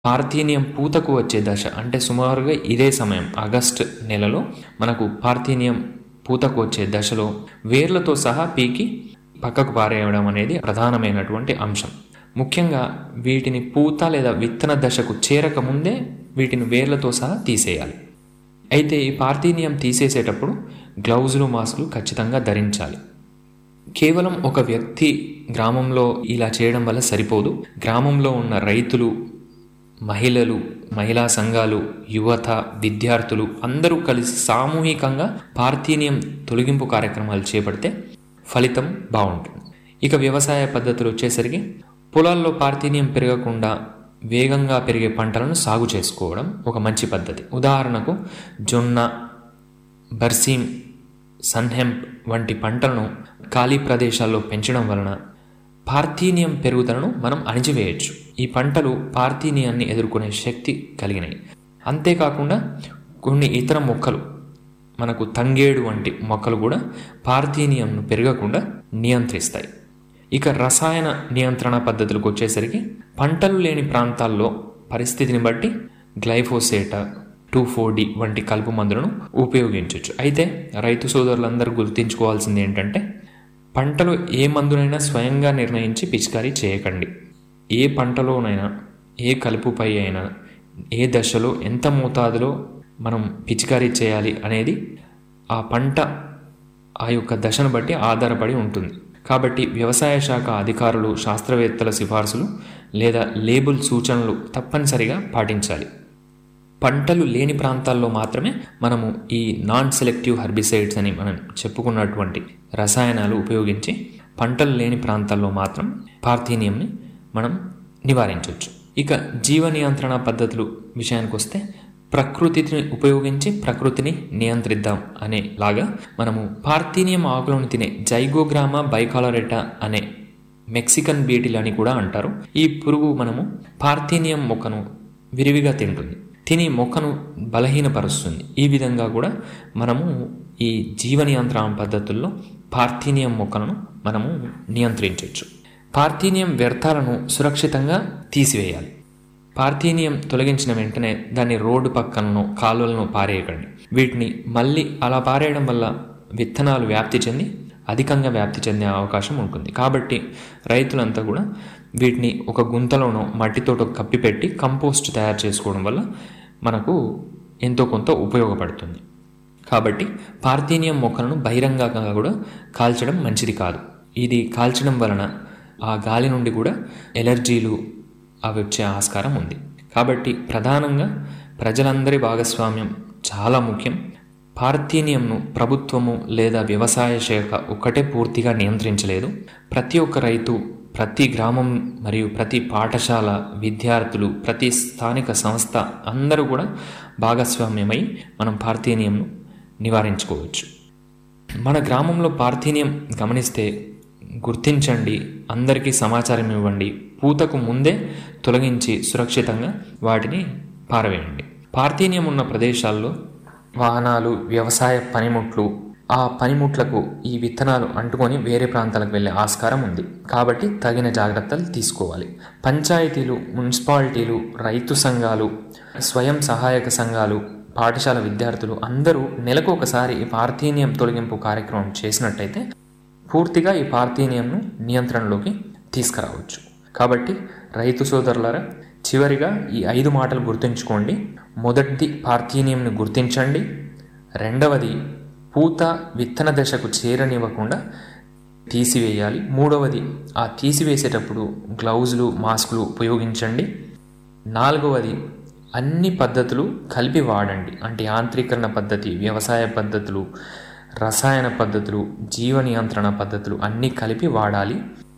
parthenium పూతకు వచ్చే దశ అంటే సుమారుగా ఇదే సమయం ఆగస్ట్ నెలలో మనకు పార్థీనియం పూతకు వచ్చే దశలో వేర్లతో సహా పీకి పక్కకు పారేయడం అనేది ప్రధానమైనటువంటి అంశం ముఖ్యంగా వీటిని పూత లేదా విత్తన దశకు చేరక ముందే వీటిని వేర్లతో సహా తీసేయాలి అయితే ఈ పార్థీనియం తీసేసేటప్పుడు గ్లౌజులు మాస్కులు ఖచ్చితంగా ధరించాలి కేవలం ఒక వ్యక్తి గ్రామంలో ఇలా చేయడం వల్ల సరిపోదు గ్రామంలో ఉన్న రైతులు మహిళలు మహిళా సంఘాలు యువత విద్యార్థులు అందరూ కలిసి సామూహికంగా పార్థీనియం తొలగింపు కార్యక్రమాలు చేపడితే ఫలితం బాగుంటుంది ఇక వ్యవసాయ పద్ధతులు వచ్చేసరికి పొలాల్లో పార్థీనియం పెరగకుండా వేగంగా పెరిగే పంటలను సాగు చేసుకోవడం ఒక మంచి పద్ధతి ఉదాహరణకు జొన్న బర్సీం సన్హెంప్ వంటి పంటలను ఖాళీ ప్రదేశాల్లో పెంచడం వలన పార్థీనియం పెరుగుదలను మనం అణిచివేయచ్చు ఈ పంటలు పార్థీనియాన్ని ఎదుర్కొనే శక్తి కలిగినాయి అంతేకాకుండా కొన్ని ఇతర మొక్కలు మనకు తంగేడు వంటి మొక్కలు కూడా పార్థీనియంను పెరగకుండా నియంత్రిస్తాయి ఇక రసాయన నియంత్రణ పద్ధతులకు వచ్చేసరికి పంటలు లేని ప్రాంతాల్లో పరిస్థితిని బట్టి గ్లైఫోసేట టూ ఫోర్ డి వంటి కలుపు మందులను ఉపయోగించవచ్చు అయితే రైతు సోదరులందరూ గుర్తుంచుకోవాల్సింది ఏంటంటే పంటలు ఏ మందునైనా స్వయంగా నిర్ణయించి పిచికారీ చేయకండి ఏ పంటలోనైనా ఏ కలుపుపై అయినా ఏ దశలో ఎంత మోతాదులో మనం పిచికారీ చేయాలి అనేది ఆ పంట ఆ యొక్క దశను బట్టి ఆధారపడి ఉంటుంది కాబట్టి వ్యవసాయ శాఖ అధికారులు శాస్త్రవేత్తల సిఫార్సులు లేదా లేబుల్ సూచనలు తప్పనిసరిగా పాటించాలి పంటలు లేని ప్రాంతాల్లో మాత్రమే మనము ఈ నాన్ సెలెక్టివ్ హర్బిసైడ్స్ అని మనం చెప్పుకున్నటువంటి రసాయనాలు ఉపయోగించి పంటలు లేని ప్రాంతాల్లో మాత్రం పార్థీనియంని మనం నివారించవచ్చు ఇక జీవ నియంత్రణ పద్ధతులు విషయానికి వస్తే ప్రకృతిని ఉపయోగించి ప్రకృతిని నియంత్రిద్దాం అనేలాగా మనము పార్థీనియం ఆకులను తినే జైగోగ్రామా బైకాలరెటా అనే మెక్సికన్ బీటిల్ అని కూడా అంటారు ఈ పురుగు మనము పార్థీనియం మొక్కను విరివిగా తింటుంది తిని మొక్కను బలహీనపరుస్తుంది ఈ విధంగా కూడా మనము ఈ జీవ నియంత్రణ పద్ధతుల్లో పార్థీనియం మొక్కలను మనము నియంత్రించవచ్చు పార్థీనియం వ్యర్థాలను సురక్షితంగా తీసివేయాలి పార్థీనియం తొలగించిన వెంటనే దాన్ని రోడ్డు పక్కనను కాలువలను పారేయకండి వీటిని మళ్ళీ అలా పారేయడం వల్ల విత్తనాలు వ్యాప్తి చెంది అధికంగా వ్యాప్తి చెందే అవకాశం ఉంటుంది కాబట్టి రైతులంతా కూడా వీటిని ఒక గుంతలోనో మట్టితోటో కప్పిపెట్టి కంపోస్ట్ తయారు చేసుకోవడం వల్ల మనకు ఎంతో కొంత ఉపయోగపడుతుంది కాబట్టి పార్థీనియం మొక్కలను బహిరంగంగా కూడా కాల్చడం మంచిది కాదు ఇది కాల్చడం వలన ఆ గాలి నుండి కూడా ఎలర్జీలు అవి వచ్చే ఆస్కారం ఉంది కాబట్టి ప్రధానంగా ప్రజలందరి భాగస్వామ్యం చాలా ముఖ్యం పార్థీనియంను ప్రభుత్వము లేదా వ్యవసాయ శాఖ ఒక్కటే పూర్తిగా నియంత్రించలేదు ప్రతి ఒక్క రైతు ప్రతి గ్రామం మరియు ప్రతి పాఠశాల విద్యార్థులు ప్రతి స్థానిక సంస్థ అందరూ కూడా భాగస్వామ్యమై మనం పార్థీనియంను నివారించుకోవచ్చు మన గ్రామంలో పార్థీనియం గమనిస్తే గుర్తించండి అందరికీ సమాచారం ఇవ్వండి పూతకు ముందే తొలగించి సురక్షితంగా వాటిని పారవేయండి పార్థీనియం ఉన్న ప్రదేశాల్లో వాహనాలు వ్యవసాయ పనిముట్లు ఆ పనిముట్లకు ఈ విత్తనాలు అంటుకొని వేరే ప్రాంతాలకు వెళ్ళే ఆస్కారం ఉంది కాబట్టి తగిన జాగ్రత్తలు తీసుకోవాలి పంచాయతీలు మున్సిపాలిటీలు రైతు సంఘాలు స్వయం సహాయక సంఘాలు పాఠశాల విద్యార్థులు అందరూ నెలకు ఒకసారి ఈ పార్థీనియం తొలగింపు కార్యక్రమం చేసినట్టయితే పూర్తిగా ఈ పార్థీనియంను నియంత్రణలోకి తీసుకురావచ్చు కాబట్టి రైతు సోదరులారా చివరిగా ఈ ఐదు మాటలు గుర్తుంచుకోండి మొదటిది పార్థీనియంను గుర్తించండి రెండవది పూత విత్తన దశకు చేరనివ్వకుండా తీసివేయాలి మూడవది ఆ తీసివేసేటప్పుడు గ్లౌజులు మాస్కులు ఉపయోగించండి నాలుగవది అన్ని పద్ధతులు కలిపి వాడండి అంటే యాంత్రీకరణ పద్ధతి వ్యవసాయ పద్ధతులు రసాయన పద్ధతులు జీవ నియంత్రణ పద్ధతులు అన్నీ కలిపి వాడాలి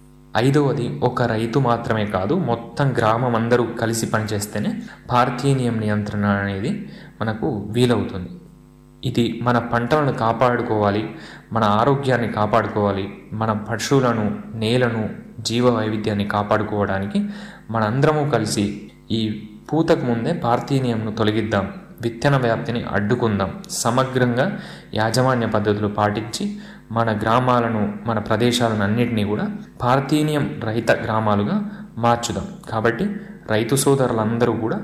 ఐదవది ఒక రైతు మాత్రమే కాదు మొత్తం గ్రామం అందరూ కలిసి పనిచేస్తేనే పార్థీనియం నియంత్రణ అనేది మనకు వీలవుతుంది ఇది మన పంటలను కాపాడుకోవాలి మన ఆరోగ్యాన్ని కాపాడుకోవాలి మన పశువులను నేలను జీవ వైవిధ్యాన్ని కాపాడుకోవడానికి మనందరము కలిసి ఈ పూతకు ముందే పార్థీనియంను తొలగిద్దాం విత్తన వ్యాప్తిని అడ్డుకుందాం సమగ్రంగా యాజమాన్య పద్ధతులు పాటించి మన గ్రామాలను మన ప్రదేశాలను అన్నింటినీ కూడా పార్థీనియం రహిత గ్రామాలుగా మార్చుదాం కాబట్టి రైతు సోదరులందరూ కూడా